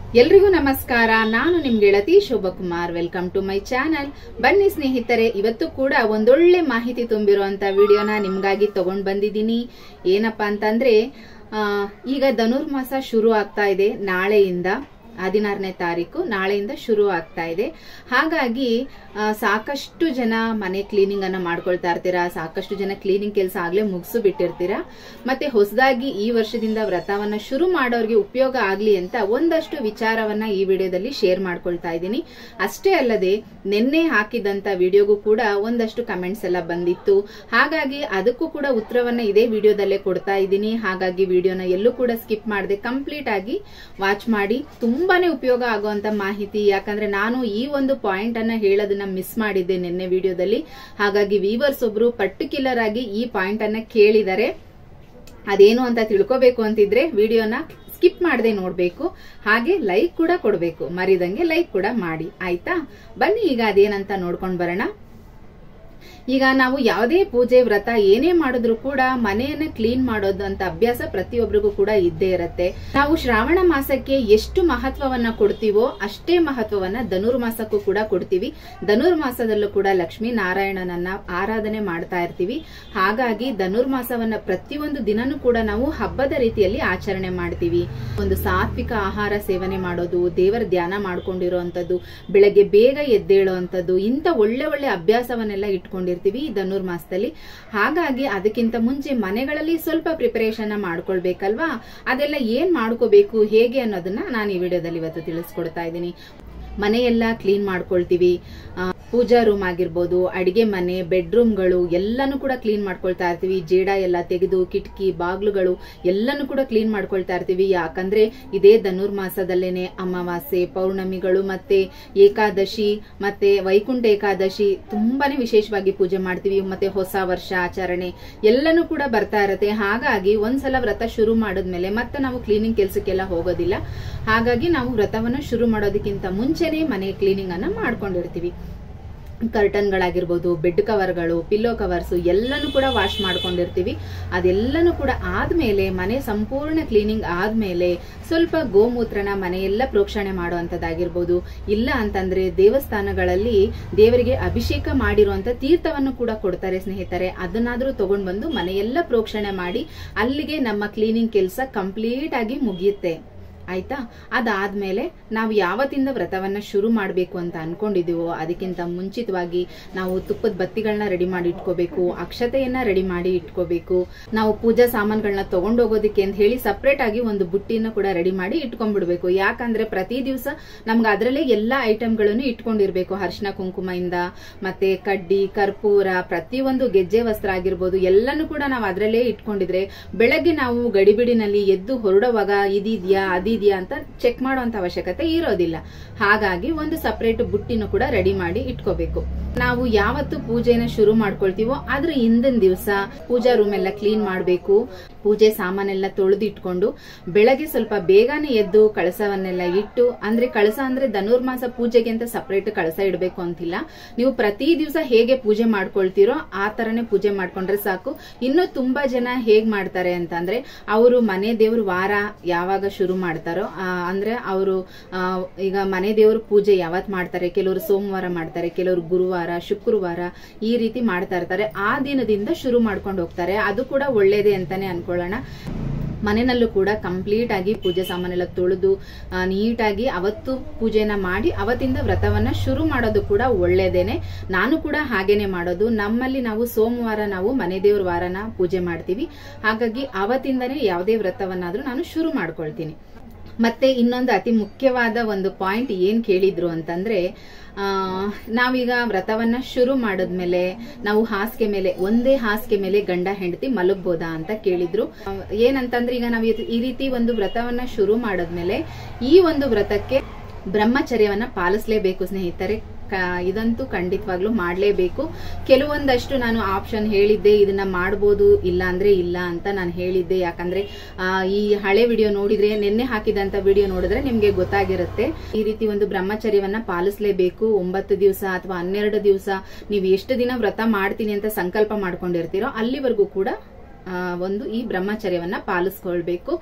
ಎಲ್ರಿಗೂ ನಮಸ್ಕಾರ ನಾನು ನಿಮ್ ಗೆಳತಿ Shobhakumar welcome to my channel ಬನ್ನಿ ಸ್ನೇಹಿತರೆ ಇವತ್ತು ಕೂಡ ಒಂದೊಳ್ಳೆ ಮಾಹಿತಿ ತುಂಬಿರುವಂತ ವಿಡಿಯೋನ ನಿಮ್ಗಾಗಿ ತಗೊಂಡ್ ಬಂದಿದ್ದೀನಿ ಏನಪ್ಪಾ ಅಂತಂದ್ರೆ ಆ, ಈಗ ಧನುರ್ಮಾಸ ಶುರು ಆಗ್ತಾ ಇದೆ ನಾಳೆಯಿಂದ ಹದಿನಾರನೇ ತಾರೀಕು ನಾಳೆಯಿಂದ ಶುರು ಆಗ್ತಾ ಇದೆ ಹಾಗಾಗಿ ಆ, ಸಾಕಷ್ಟು ಜನ ಮನೆ ಕ್ಲೀನಿಂಗ್ ಅನ್ನ ಮಾಡ್ಕೊಳ್ತಾ ಇರ್ತೀರಾ ಸಾಕಷ್ಟು ಜನ ಕ್ಲೀನಿಂಗ್ ಕೆಲಸ ಆಗ್ಲೇ ಮುಗಿಸು ಬಿಟ್ಟಿರ್ತೀರಾ ಮತ್ತೆ ಹೊಸದಾಗಿ ಈ ವರ್ಷದಿಂದ ವ್ರತವನ್ನ ಶುರು ಮಾಡೋರಿಗೆ ಉಪಯೋಗ ಆಗ್ಲಿ ಅಂತ ಒಂದಷ್ಟು ವಿಚಾರವನ್ನ ಈ ವಿಡಿಯೋದಲ್ಲಿ ಶೇರ್ ಮಾಡ್ಕೊಳ್ತಾ ಇದ್ದೀನಿ ಅಷ್ಟೇ ಅಲ್ಲದೆ ನಿನ್ನೆ ಹಾಕಿದಂತ ವಿಡಿಯೋಗೂ ಕೂಡ ಒಂದಷ್ಟು ಕಮೆಂಟ್ಸ್ ಎಲ್ಲ ಬಂದಿತ್ತು ಹಾಗಾಗಿ ಅದಕ್ಕೂ ಕೂಡ ಉತ್ತರವನ್ನ ಇದೇ ವಿಡಿಯೋದಲ್ಲೇ ಕೊಡ್ತಾ ಇದ್ದೀನಿ ಹಾಗಾಗಿ ವಿಡಿಯೋನ ಎಲ್ಲೂ ಕೂಡ ಸ್ಕಿಪ್ ಮಾಡದೆ ಕಂಪ್ಲೀಟ್ ಆಗಿ ವಾಚ್ ಮಾಡಿ ತುಂಬಾನೇ ಉಪಯೋಗ ಆಗುವಂತ ಮಾಹಿತಿ ಯಾಕಂದ್ರೆ ನಾನು ಈ ಒಂದು ಪಾಯಿಂಟ್ ಅನ್ನ ಹೇಳೋದನ್ನ ಮಿಸ್ ಮಾಡಿದ್ದೆ ನಿನ್ನೆ ವಿಡಿಯೋದಲ್ಲಿ ಹಾಗಾಗಿ ವೀವರ್ಸ್ ಒಬ್ರು ಪರ್ಟಿಕ್ಯುಲರ್ ಆಗಿ ಈ ಪಾಯಿಂಟ್ ಅನ್ನ ಕೇಳಿದರೆ ಅದೇನು ಅಂತ ತಿಳ್ಕೋಬೇಕು ಅಂತಿದ್ರೆ ವಿಡಿಯೋನ ಸ್ಕಿಪ್ ಮಾಡದೆ ನೋಡ್ಬೇಕು ಹಾಗೆ ಲೈಕ್ ಕೂಡ ಕೊಡಬೇಕು ಮರಿದಂಗೆ ಲೈಕ್ ಕೂಡ ಮಾಡಿ ಆಯ್ತಾ ಬನ್ನಿ ಈಗ ಅದೇನಂತ ನೋಡ್ಕೊಂಡ್ ಬರೋಣ ಈಗ ನಾವು ಯಾವುದೇ ಪೂಜೆ ವ್ರತ ಏನೇ ಮಾಡಿದ್ರು ಕೂಡ ಮನೆಯನ್ನ ಕ್ಲೀನ್ ಮಾಡೋದು ಅಂತ ಅಭ್ಯಾಸ ಪ್ರತಿಯೊಬ್ಬರಿಗೂ ಕೂಡ ಇದ್ದೇ ಇರತ್ತೆ ನಾವು ಶ್ರಾವಣ ಮಾಸಕ್ಕೆ ಎಷ್ಟು ಮಹತ್ವವನ್ನ ಕೊಡ್ತೀವೋ ಅಷ್ಟೇ ಮಹತ್ವವನ್ನ ಧನುರ್ಮಾಸಕ್ಕೂ ಕೂಡ ಕೊಡ್ತೀವಿ ಧನುರ್ಮಾಸದಲ್ಲೂ ಕೂಡ ಲಕ್ಷ್ಮೀ ನಾರಾಯಣನನ್ನ ಆರಾಧನೆ ಮಾಡ್ತಾ ಇರ್ತೀವಿ ಹಾಗಾಗಿ ಧನುರ್ಮಾಸವನ್ನ ಪ್ರತಿಯೊಂದು ದಿನನೂ ಕೂಡ ನಾವು ಹಬ್ಬದ ರೀತಿಯಲ್ಲಿ ಆಚರಣೆ ಮಾಡ್ತೀವಿ ಒಂದು ಸಾತ್ವಿಕ ಆಹಾರ ಸೇವನೆ ಮಾಡೋದು ದೇವರ ಧ್ಯಾನ ಮಾಡ್ಕೊಂಡಿರೋಂಥದ್ದು ಬೆಳಗ್ಗೆ ಬೇಗ ಎದ್ದೇಳುವಂಥದ್ದು ಇಂಥ ಒಳ್ಳೆ ಒಳ್ಳೆ ಅಭ್ಯಾಸವನ್ನೆಲ್ಲ ಇಟ್ಕೊಂಡಿರ್ತೀವಿ ಈ ಧನುರ್ಮಾಸದಲ್ಲಿ ಹಾಗಾಗಿ ಅದಕ್ಕಿಂತ ಮುಂಚೆ ಮನೆಗಳಲ್ಲಿ ಸ್ವಲ್ಪ ಪ್ರಿಪರೇಷನ್ ಮಾಡ್ಕೊಳ್ಬೇಕಲ್ವಾ ಅದೆಲ್ಲ ಏನ್ ಮಾಡ್ಕೋಬೇಕು ಹೇಗೆ ಅನ್ನೋದನ್ನ ನಾನು ಈ ವಿಡಿಯೋದಲ್ಲಿ ಇವತ್ತು ತಿಳಿಸ್ಕೊಡ್ತಾ ಇದ್ದೀನಿ ಮನೆಯೆಲ್ಲ ಕ್ಲೀನ್ ಮಾಡ್ಕೊಳ್ತೀವಿ ಆ, ಪೂಜಾ ರೂಮ್ ಆಗಿರ್ಬೋದು ಅಡಿಗೆ ಮನೆ ಬೆಡ್ರೂಮ್ಗಳು ಎಲ್ಲಾನು ಕೂಡ ಕ್ಲೀನ್ ಮಾಡ್ಕೊಳ್ತಾ ಇರ್ತೀವಿ ಜೇಡ ಎಲ್ಲ ತೆಗೆದು ಕಿಟಕಿ ಬಾಗ್ಲುಗಳು ಎಲ್ಲಾನು ಕೂಡ ಕ್ಲೀನ್ ಮಾಡ್ಕೊಳ್ತಾ ಇರ್ತೀವಿ ಯಾಕಂದ್ರೆ ಇದೇ ಧನುರ್ಮಾಸದಲ್ಲೇನೆ ಅಮಾವಾಸ್ಯೆ ಪೌರ್ಣಮಿಗಳು ಮತ್ತೆ ಏಕಾದಶಿ ಮತ್ತೆ ವೈಕುಂಠ ಏಕಾದಶಿ ತುಂಬಾನೇ ವಿಶೇಷವಾಗಿ ಪೂಜೆ ಮಾಡ್ತೀವಿ ಮತ್ತೆ ಹೊಸ ವರ್ಷ ಆಚರಣೆ ಎಲ್ಲನೂ ಕೂಡ ಬರ್ತಾ ಇರತ್ತೆ ಹಾಗಾಗಿ ಒಂದ್ಸಲ ವ್ರತ ಶುರು ಮಾಡಿದ್ಮೇಲೆ ಮತ್ತೆ ನಾವು ಕ್ಲೀನಿಂಗ್ ಕೆಲ್ಸಕ್ಕೆಲ್ಲ ಹೋಗೋದಿಲ್ಲ ಹಾಗಾಗಿ ನಾವು ವ್ರತವನ್ನ ಶುರು ಮಾಡೋದಕ್ಕಿಂತ ಮುಂಚೆನೆ ಮನೆ ಕ್ಲೀನಿಂಗ್ ಅನ್ನ ಮಾಡ್ಕೊಂಡಿರ್ತೀವಿ ಕರ್ಟನ್ಗಳಾಗಿರ್ಬೋದು ಬೆಡ್ ಕವರ್ಗಳು ಪಿಲ್ಲೋ ಕವರ್ಸ್ ಎಲ್ಲನೂ ಕೂಡ ವಾಶ್ ಮಾಡ್ಕೊಂಡಿರ್ತೀವಿ ಅದೆಲ್ಲನೂ ಕೂಡ ಆದ್ಮೇಲೆ ಮನೆ ಸಂಪೂರ್ಣ ಕ್ಲೀನಿಂಗ್ ಆದ್ಮೇಲೆ ಸ್ವಲ್ಪ ಗೋಮೂತ್ರನ ಮನೆಯೆಲ್ಲ ಪ್ರೋಕ್ಷಣೆ ಮಾಡುವಂತದ್ದಾಗಿರ್ಬೋದು ಇಲ್ಲ ಅಂತಂದ್ರೆ ದೇವಸ್ಥಾನಗಳಲ್ಲಿ ದೇವರಿಗೆ ಅಭಿಷೇಕ ಮಾಡಿರುವಂತ ತೀರ್ಥವನ್ನು ಕೂಡ ಕೊಡ್ತಾರೆ ಸ್ನೇಹಿತರೆ ಅದನ್ನಾದ್ರೂ ತಗೊಂಡ್ ಬಂದು ಮನೆಯೆಲ್ಲ ಪ್ರೋಕ್ಷಣೆ ಮಾಡಿ ಅಲ್ಲಿಗೆ ನಮ್ಮ ಕ್ಲೀನಿಂಗ್ ಕೆಲಸ ಕಂಪ್ಲೀಟ್ ಆಗಿ ಮುಗಿಯುತ್ತೆ ಆಯ್ತಾ ಅದಾದ್ಮೇಲೆ ನಾವು ಯಾವತ್ತಿಂದ ವ್ರತವನ್ನ ಶುರು ಮಾಡಬೇಕು ಅಂತ ಅನ್ಕೊಂಡಿದೀವೋ ಅದಕ್ಕಿಂತ ಮುಂಚಿತವಾಗಿ ನಾವು ತುಪ್ಪದ ಬತ್ತಿಗಳನ್ನ ರೆಡಿ ಮಾಡಿ ಇಟ್ಕೋಬೇಕು ಅಕ್ಷತೆಯನ್ನ ರೆಡಿ ಮಾಡಿ ಇಟ್ಕೋಬೇಕು ನಾವು ಪೂಜಾ ಸಾಮಾನುಗಳನ್ನ ತಗೊಂಡೋಗೋದಕ್ಕೆ ಅಂತ ಹೇಳಿ ಸಪ್ರೇಟ್ ಆಗಿ ಒಂದು ಬುಟ್ಟಿನ ಕೂಡ ರೆಡಿ ಮಾಡಿ ಇಟ್ಕೊಂಡ್ಬಿಡ್ಬೇಕು ಯಾಕಂದ್ರೆ ಪ್ರತಿ ದಿವಸ ನಮ್ಗೆ ಅದರಲ್ಲೇ ಎಲ್ಲಾ ಐಟಮ್ಗಳನ್ನು ಇಟ್ಕೊಂಡಿರ್ಬೇಕು ಅರಿಶಿನ ಕುಂಕುಮದಿಂದ ಮತ್ತೆ ಕಡ್ಡಿ ಕರ್ಪೂರ ಪ್ರತಿಯೊಂದು ಗೆಜ್ಜೆ ವಸ್ತ್ರ ಆಗಿರ್ಬೋದು ಎಲ್ಲಾನು ಕೂಡ ನಾವು ಅದರಲ್ಲೇ ಇಟ್ಕೊಂಡಿದ್ರೆ ಬೆಳಗ್ಗೆ ನಾವು ಗಡಿಬಿಡಿನಲ್ಲಿ ಎದ್ದು ಹೊರಡುವಾಗ ಇದಿದ್ಯಾ ಅದಿದ್ಯಾ ಅಂತ ಚೆಕ್ ಮಾಡುವಂತ ಅವಶ್ಯಕತೆ ಇರೋದಿಲ್ಲ ಹಾಗಾಗಿ ಒಂದು ಸಪರೇಟ್ ಬುಟ್ಟಿನೂ ಕೂಡ ರೆಡಿ ಮಾಡಿ ಇಟ್ಕೋಬೇಕು ನಾವು ಯಾವತ್ತು ಪೂಜೆನ ಶುರು ಮಾಡ್ಕೊಳ್ತೀವೋ ಅದ್ರ ಹಿಂದಿನ ದಿವಸ ಪೂಜಾ ರೂಮ್ ಎಲ್ಲ ಕ್ಲೀನ್ ಮಾಡಬೇಕು ಪೂಜೆ ಸಾಮಾನೆಲ್ಲ ತೊಳೆದು ಇಟ್ಕೊಂಡು ಬೆಳಗ್ಗೆ ಸ್ವಲ್ಪ ಬೇಗನೆ ಎದ್ದು ಕಳಸವನ್ನೆಲ್ಲ ಇಟ್ಟು ಅಂದ್ರೆ ಕಳಸ ಅಂದ್ರೆ ಧನುರ್ಮಾಸ ಪೂಜೆಗೆ ಅಂತ ಸಪರೇಟ್ ಕಳಸ ಇಡಬೇಕು ಅಂತಿಲ್ಲ ನೀವು ಪ್ರತಿ ದಿವಸ ಹೇಗೆ ಪೂಜೆ ಮಾಡ್ಕೊಳ್ತೀರೋ ಆ ತರನೇ ಪೂಜೆ ಮಾಡ್ಕೊಂಡ್ರೆ ಸಾಕು ಇನ್ನು ತುಂಬಾ ಜನ ಹೇಗ್ ಮಾಡ್ತಾರೆ ಅಂತಂದ್ರೆ ಅವರು ಮನೆ ದೇವ್ರ ವಾರ ಯಾವಾಗ ಶುರು ಮಾಡ್ತಾರೋ ಆ, ಅಂದ್ರೆ ಅವರು ಈಗ ಮನೆ ದೇವ್ರ ಪೂಜೆ ಯಾವತ್ ಮಾಡ್ತಾರೆ ಕೆಲವರು ಸೋಮವಾರ ಮಾಡ್ತಾರೆ ಕೆಲವರು ಗುರುವಾರ ಶುಕ್ರವಾರ ಈ ರೀತಿ ಮಾಡ್ತಾ ಇರ್ತಾರೆ ಆ ದಿನದಿಂದ ಶುರು ಮಾಡ್ಕೊಂಡು ಹೋಗ್ತಾರೆ ಅದು ಕೂಡ ಒಳ್ಳೇದೇ ಅಂತಾನೆ ಅನ್ಕೊಳ್ಳೋಣ ಮನೆಯಲ್ಲೂ ಕೂಡ ಕಂಪ್ಲೀಟ್ ಆಗಿ ಪೂಜೆ ಸಾಮಾನೆಲ್ಲ ತೊಳೆದು ಆ, ನೀಟಾಗಿ ಅವತ್ತು ಪೂಜೆನ ಮಾಡಿ ಅವತ್ತಿಂದ ವ್ರತವನ್ನ ಶುರು ಮಾಡೋದು ಕೂಡ ಒಳ್ಳೇದೇನೆ ನಾನು ಕೂಡ ಹಾಗೇನೆ ಮಾಡೋದು ನಮ್ಮಲ್ಲಿ ನಾವು ಸೋಮವಾರ ನಾವು ಮನೆ ದೇವ್ರ ವಾರನ ಪೂಜೆ ಮಾಡ್ತೀವಿ ಹಾಗಾಗಿ ಅವತ್ತಿಂದನೇ ಯಾವುದೇ ವ್ರತವನ್ನಾದ್ರೂ ನಾನು ಶುರು ಮಾಡ್ಕೊಳ್ತೀನಿ ಮತ್ತೆ ಇನ್ನೊಂದು ಅತಿ ಮುಖ್ಯವಾದ ಒಂದು ಪಾಯಿಂಟ್ ಏನ್ ಕೇಳಿದ್ರು ಅಂತಂದ್ರೆ ಆ ನಾವೀಗ ವ್ರತವನ್ನ ಶುರು ಮಾಡಿದ್ಮೇಲೆ ನಾವು ಹಾಸಿಗೆ ಮೇಲೆ ಒಂದೇ ಹಾಸಿಗೆ ಮೇಲೆ ಗಂಡ ಹೆಂಡತಿ ಮಲಗ್ಬೋದಾ ಅಂತ ಕೇಳಿದ್ರು ಆ, ಏನಂತಂದ್ರೆ ಈಗ ನಾವು ಈ- ಈ ರೀತಿ ಒಂದು ವ್ರತವನ್ನ ಶುರು ಮಾಡಿದ್ಮೇಲೆ ಈ ಒಂದು ವ್ರತಕ್ಕೆ ಬ್ರಹ್ಮಚರ್ಯವನ್ನ ಪಾಲಿಸಲೇಬೇಕು ಸ್ನೇಹಿತರೆ ಕ- ಇದಂತೂ ಖಂಡಿತವಾಗ್ಲೂ ಮಾಡಲೇಬೇಕು ಕೆಲವೊಂದಷ್ಟು ನಾನು ಆಪ್ಷನ್ ಹೇಳಿದ್ದೆ ಇದನ್ನ ಮಾಡ್ಬೋದು ಇಲ್ಲ ಅಂದ್ರೆ ಇಲ್ಲ ಅಂತ ನಾನು ಹೇಳಿದ್ದೆ ಯಾಕಂದ್ರೆ ಆ, ಈ ಹಳೆ ವಿಡಿಯೋ ನೋಡಿದ್ರೆ ನಿನ್ನೆ ಹಾಕಿದಂತ ವಿಡಿಯೋ ನೋಡಿದ್ರೆ ನಿಮ್ಗೆ ಗೊತ್ತಾಗಿರುತ್ತೆ ಈ ರೀತಿ ಒಂದು ಬ್ರಹ್ಮಚರ್ಯವನ್ನ ಪಾಲಿಸಲೇಬೇಕು ಒಂಬತ್ತು ದಿವಸ ಅಥವಾ ಹನ್ನೆರಡು ದಿವಸ ನೀವು ಎಷ್ಟು ದಿನ ವ್ರತ ಮಾಡ್ತೀನಿ ಅಂತ ಸಂಕಲ್ಪ ಮಾಡ್ಕೊಂಡಿರ್ತೀರೋ ಅಲ್ಲಿವರೆಗೂ ಕೂಡ ಆ, ಒಂದು ಈ ಬ್ರಹ್ಮಚರ್ಯವನ್ನ ಪಾಲಿಸ್ಕೊಳ್ಬೇಕು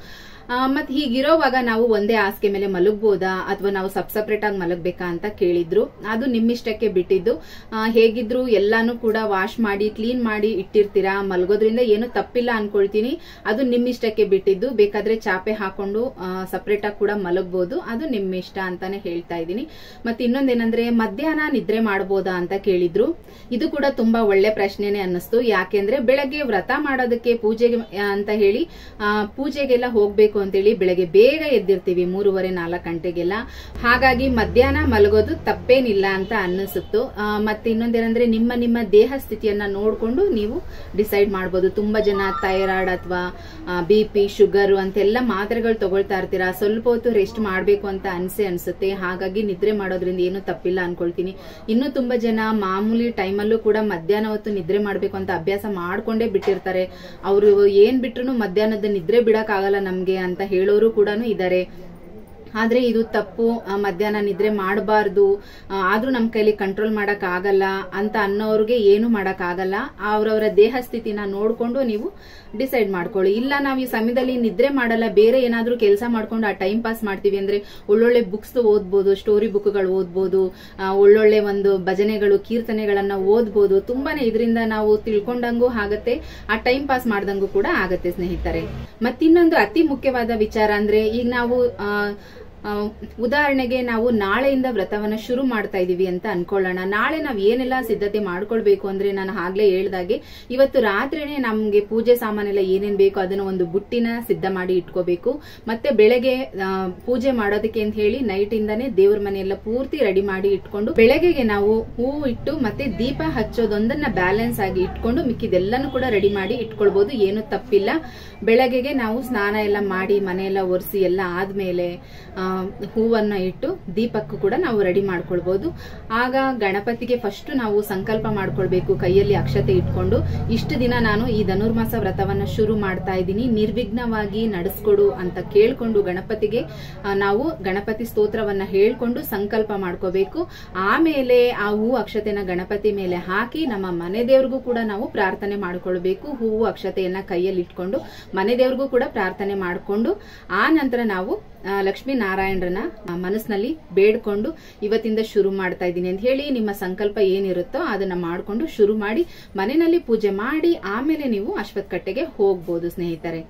ಮತ್ ಹೀಗಿರೋವಾಗ ನಾವು ಒಂದೇ ಹಾಸಿಗೆ ಮೇಲೆ ಮಲಗ್ಬೋದಾ ಅಥವಾ ನಾವು ಸಬ್ ಸಪ್ರೇಟ್ ಆಗಿ ಮಲಗ್ಬೇಕಾ ಅಂತ ಕೇಳಿದ್ರು ಅದು ನಿಮ್ಮಿಷ್ಟಕ್ಕೆ ಬಿಟ್ಟಿದ್ದು ಆ, ಹೇಗಿದ್ರು ಎಲ್ಲಾನು ಕೂಡ ವಾಶ್ ಮಾಡಿ ಕ್ಲೀನ್ ಮಾಡಿ ಇಟ್ಟಿರ್ತೀರಾ ಮಲಗೋದ್ರಿಂದ ಏನು ತಪ್ಪಿಲ್ಲ ಅನ್ಕೊಳ್ತೀನಿ ಅದು ನಿಮ್ಮಿಷ್ಟಕ್ಕೆ ಬಿಟ್ಟಿದ್ದು ಬೇಕಾದ್ರೆ ಚಾಪೆ ಹಾಕೊಂಡು ಸಪ್ರೇಟ್ ಆಗಿ ಕೂಡ ಮಲಗ್ಬೋದು ಅದು ನಿಮ್ಮ ಇಷ್ಟ ಅಂತಾನೆ ಹೇಳ್ತಾ ಇದ್ದೀನಿ ಮತ್ತೆ ಇನ್ನೊಂದೇನಂದ್ರೆ ಮಧ್ಯಾಹ್ನ ನಿದ್ರೆ ಮಾಡಬಹುದಾ ಅಂತ ಕೇಳಿದ್ರು ಇದು ಕೂಡ ತುಂಬಾ ಒಳ್ಳೆ ಪ್ರಶ್ನೆನೆ ಅನ್ನಿಸ್ತು ಯಾಕೆಂದ್ರೆ ಬೆಳಗ್ಗೆ ವ್ರತ ಮಾಡೋದಕ್ಕೆ ಪೂಜೆಗೆ ಆ, ಅಂತ ಹೇಳಿ ಆ, ಪೂಜೆಗೆಲ್ಲ ಹೋಗ್ಬೇಕು ಅಂತೇಳಿ ಬೆಳಗ್ಗೆ ಬೇಗ ಎದ್ದಿರ್ತೀವಿ ಮೂರುವರೆ ನಾಲ್ಕು ಗಂಟೆಗೆಲ್ಲ ಹಾಗಾಗಿ ಮಧ್ಯಾಹ್ನ ಮಲಗೋದು ತಪ್ಪೇನಿಲ್ಲ ಅಂತ ಅನ್ನಿಸುತ್ತು ಆ, ಮತ್ತೆ ಇನ್ನೊಂದೇನಂದ್ರೆ ನಿಮ್ಮ ನಿಮ್ಮ ದೇಹ ಸ್ಥಿತಿಯನ್ನ ನೋಡ್ಕೊಂಡು ನೀವು ಡಿಸೈಡ್ ಮಾಡ್ಬೋದು ತುಂಬಾ ಜನ ಥೈರಾಯ್ಡ್ ಅಥವಾ ಬಿ ಪಿ ಶುಗರ್ ಅಂತೆಲ್ಲ ಮಾತ್ರೆಗಳು ತಗೊಳ್ತಾ ಇರ್ತೀರಾ ಸ್ವಲ್ಪ ಹೊತ್ತು ರೆಸ್ಟ್ ಮಾಡ್ಬೇಕು ಅಂತ ಅನ್ಸೆ ಅನ್ಸುತ್ತೆ ಹಾಗಾಗಿ ನಿದ್ರೆ ಮಾಡೋದ್ರಿಂದ ಏನು ತಪ್ಪಿಲ್ಲ ಅನ್ಕೊಳ್ತೀನಿ ಇನ್ನು ತುಂಬಾ ಜನ ಮಾಮೂಲಿ ಟೈಮಲ್ಲೂ ಕೂಡ ಮಧ್ಯಾಹ್ನ ಹೊತ್ತು ನಿದ್ರೆ ಮಾಡ್ಬೇಕು ಅಂತ ಅಭ್ಯಾಸ ಮಾಡ್ಕೊಂಡೇ ಬಿಟ್ಟಿರ್ತಾರೆ ಅವರು ಏನ್ ಬಿಟ್ರು ಮಧ್ಯಾಹ್ನದ ನಿದ್ರೆ ಬಿಡಕ್ ಆಗಲ್ಲ ನಮ್ಗೆ ಅಂತ ಹೇಳೋರು ಕೂಡ ಇದ್ದಾರೆ ಆದ್ರೆ ಇದು ತಪ್ಪು ಆ, ಮಧ್ಯಾಹ್ನ ನಿದ್ರೆ ಮಾಡಬಾರ್ದು ಆದ್ರೂ ನಮ್ ಕೈಲಿ ಕಂಟ್ರೋಲ್ ಮಾಡಕ್ ಆಗಲ್ಲ ಅಂತ ಅನ್ನೋರ್ಗೆ ಏನು ಮಾಡಕ್ ಆಗಲ್ಲ ಅವ್ರವ್ರ ದೇಹ ಸ್ಥಿತಿನ ನೋಡ್ಕೊಂಡು ನೀವು ಡಿಸೈಡ್ ಮಾಡ್ಕೊಳ್ಳಿ ಇಲ್ಲ ನಾವು ಈ ಸಮಯದಲ್ಲಿ ನಿದ್ರೆ ಮಾಡಲ್ಲ ಬೇರೆ ಏನಾದ್ರೂ ಕೆಲಸ ಮಾಡ್ಕೊಂಡು ಆ ಟೈಮ್ ಪಾಸ್ ಮಾಡ್ತೀವಿ ಅಂದ್ರೆ ಒಳ್ಳೊಳ್ಳೆ ಬುಕ್ಸ್ ಓದ್ಬೋದು ಸ್ಟೋರಿ ಬುಕ್ಗಳು ಓದ್ಬೋದು ಆ, ಒಳ್ಳೊಳ್ಳೆ ಒಂದು ಭಜನೆಗಳು ಕೀರ್ತನೆಗಳನ್ನ ಓದ್ಬೋದು ತುಂಬಾನೇ ಇದರಿಂದ ನಾವು ತಿಳ್ಕೊಂಡಂಗೂ ಆಗತ್ತೆ ಆ ಟೈಮ್ ಪಾಸ್ ಮಾಡ್ದಂಗೂ ಕೂಡ ಆಗತ್ತೆ ಸ್ನೇಹಿತರೆ ಮತ್ತಿನ್ನೊಂದು ಅತಿ ಮುಖ್ಯವಾದ ವಿಚಾರ ಅಂದ್ರೆ ಈಗ ನಾವು ಆ, ಆ, ಉದಾಹರಣೆಗೆ ನಾವು ನಾಳೆಯಿಂದ ವ್ರತವನ್ನ ಶುರು ಮಾಡ್ತಾ ಇದೀವಿ ಅಂತ ಅನ್ಕೊಳ್ಳೋಣ ನಾಳೆ ನಾವ್ ಏನೆಲ್ಲ ಸಿದ್ಧತೆ ಮಾಡ್ಕೊಳ್ಬೇಕು ಅಂದ್ರೆ ನಾನು ಆಗ್ಲೇ ಹೇಳ್ದಾಗೆ ಇವತ್ತು ರಾತ್ರಿನೇ ನಮ್ಗೆ ಪೂಜೆ ಸಾಮಾನೆಲ್ಲ ಏನೇನ್ ಬೇಕೋ ಅದನ್ನ ಒಂದು ಬುಟ್ಟಿನ ಸಿದ್ಧ ಮಾಡಿ ಇಟ್ಕೋಬೇಕು ಮತ್ತೆ ಬೆಳಗ್ಗೆ ಆ, ಪೂಜೆ ಮಾಡೋದಕ್ಕೆ ಅಂತ ಹೇಳಿ ನೈಟ್ ಇಂದಾನೆ ದೇವ್ರ ಮನೆಯೆಲ್ಲ ಪೂರ್ತಿ ರೆಡಿ ಮಾಡಿ ಇಟ್ಕೊಂಡು ಬೆಳಗ್ಗೆಗೆ ನಾವು ಹೂವು ಇಟ್ಟು ಮತ್ತೆ ದೀಪ ಹಚ್ಚೋದೊಂದನ್ನ ಬ್ಯಾಲೆನ್ಸ್ ಆಗಿ ಇಟ್ಕೊಂಡು ಮಿಕ್ಕಿದೆಲ್ಲನೂ ಕೂಡ ರೆಡಿ ಮಾಡಿ ಇಟ್ಕೊಳ್ಬಹುದು ಏನು ತಪ್ಪಿಲ್ಲ ಬೆಳಗ್ಗೆಗೆ ನಾವು ಸ್ನಾನ ಎಲ್ಲ ಮಾಡಿ ಮನೆಯೆಲ್ಲ ಒರೆಸಿ ಎಲ್ಲ ಆದ್ಮೇಲೆ ಆ, ಹೂವನ್ನ ಇಟ್ಟು ದೀಪಕ್ಕೂ ಕೂಡ ನಾವು ರೆಡಿ ಮಾಡ್ಕೊಳ್ಬಹುದು ಆಗ ಗಣಪತಿಗೆ ಫಸ್ಟ್ ನಾವು ಸಂಕಲ್ಪ ಮಾಡ್ಕೊಳ್ಬೇಕು ಕೈಯಲ್ಲಿ ಅಕ್ಷತೆ ಇಟ್ಕೊಂಡು ಇಷ್ಟು ದಿನ ನಾನು ಈ ಧನುರ್ಮಾಸ ವ್ರತವನ್ನ ಶುರು ಮಾಡ್ತಾ ಇದ್ದೀನಿ ನಿರ್ವಿಘ್ನವಾಗಿ ನಡೆಸ್ಕೊಡು ಅಂತ ಕೇಳ್ಕೊಂಡು ಗಣಪತಿಗೆ ಆ, ನಾವು ಗಣಪತಿ ಸ್ತೋತ್ರವನ್ನ ಹೇಳ್ಕೊಂಡು ಸಂಕಲ್ಪ ಮಾಡ್ಕೋಬೇಕು ಆಮೇಲೆ ಆ ಹೂ ಅಕ್ಷತೆನ ಗಣಪತಿ ಮೇಲೆ ಹಾಕಿ ನಮ್ಮ ಮನೆ ದೇವ್ರಿಗೂ ಕೂಡ ನಾವು ಪ್ರಾರ್ಥನೆ ಮಾಡ್ಕೊಳ್ಬೇಕು ಹೂವು ಅಕ್ಷತೆಯನ್ನ ಕೈಯಲ್ಲಿ ಇಟ್ಕೊಂಡು ಮನೆ ದೇವ್ರಿಗೂ ಕೂಡ ಪ್ರಾರ್ಥನೆ ಮಾಡ್ಕೊಂಡು ಆ ನಂತರ ನಾವು ಆ, ಲಕ್ಷ್ಮೀ ನಾರಾಯಣರನ್ನ ಆ, ಮನಸ್ಸಿನಲ್ಲಿ ಬೇಡ್ಕೊಂಡು ಇವತ್ತಿಂದ ಶುರು ಮಾಡ್ತಾ ಇದ್ದೀನಿ ಅಂತ ಹೇಳಿ ನಿಮ್ಮ ಸಂಕಲ್ಪ ಏನಿರುತ್ತೋ ಅದನ್ನ ಮಾಡ್ಕೊಂಡು ಶುರು ಮಾಡಿ ಮನೆಯಲ್ಲಿ ಪೂಜೆ ಮಾಡಿ ಆಮೇಲೆ ನೀವು ಅಶ್ವತ್ ಕಟ್ಟೆಗೆ ಹೋಗ್ಬೋದು ಸ್ನೇಹಿತರೆ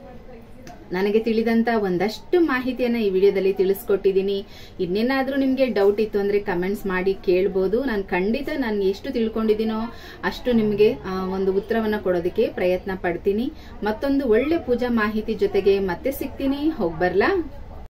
ನನಗೆ ತಿಳಿದಂತ ಒಂದಷ್ಟು ಮಾಹಿತಿಯನ್ನ ಈ ವಿಡಿಯೋದಲ್ಲಿ ತಿಳಿಸ್ಕೊಟ್ಟಿದ್ದೀನಿ ಇನ್ನೇನಾದ್ರೂ ನಿಮ್ಗೆ ಡೌಟ್ ಇತ್ತು ಅಂದ್ರೆ ಕಮೆಂಟ್ಸ್ ಮಾಡಿ ಕೇಳ್ಬೋದು ನಾನು ಖಂಡಿತ ನಾನು ಎಷ್ಟು ತಿಳ್ಕೊಂಡಿದ್ದೀನೋ ಅಷ್ಟು ನಿಮ್ಗೆ ಆ, ಒಂದು ಉತ್ತರವನ್ನ ಕೊಡೋದಕ್ಕೆ ಪ್ರಯತ್ನ ಪಡ್ತೀನಿ ಮತ್ತೊಂದು ಒಳ್ಳೆ ಪೂಜಾ ಮಾಹಿತಿ ಜೊತೆಗೆ ಮತ್ತೆ ಸಿಗ್ತೀನಿ ಹೋಗ್ಬರ್ಲಾ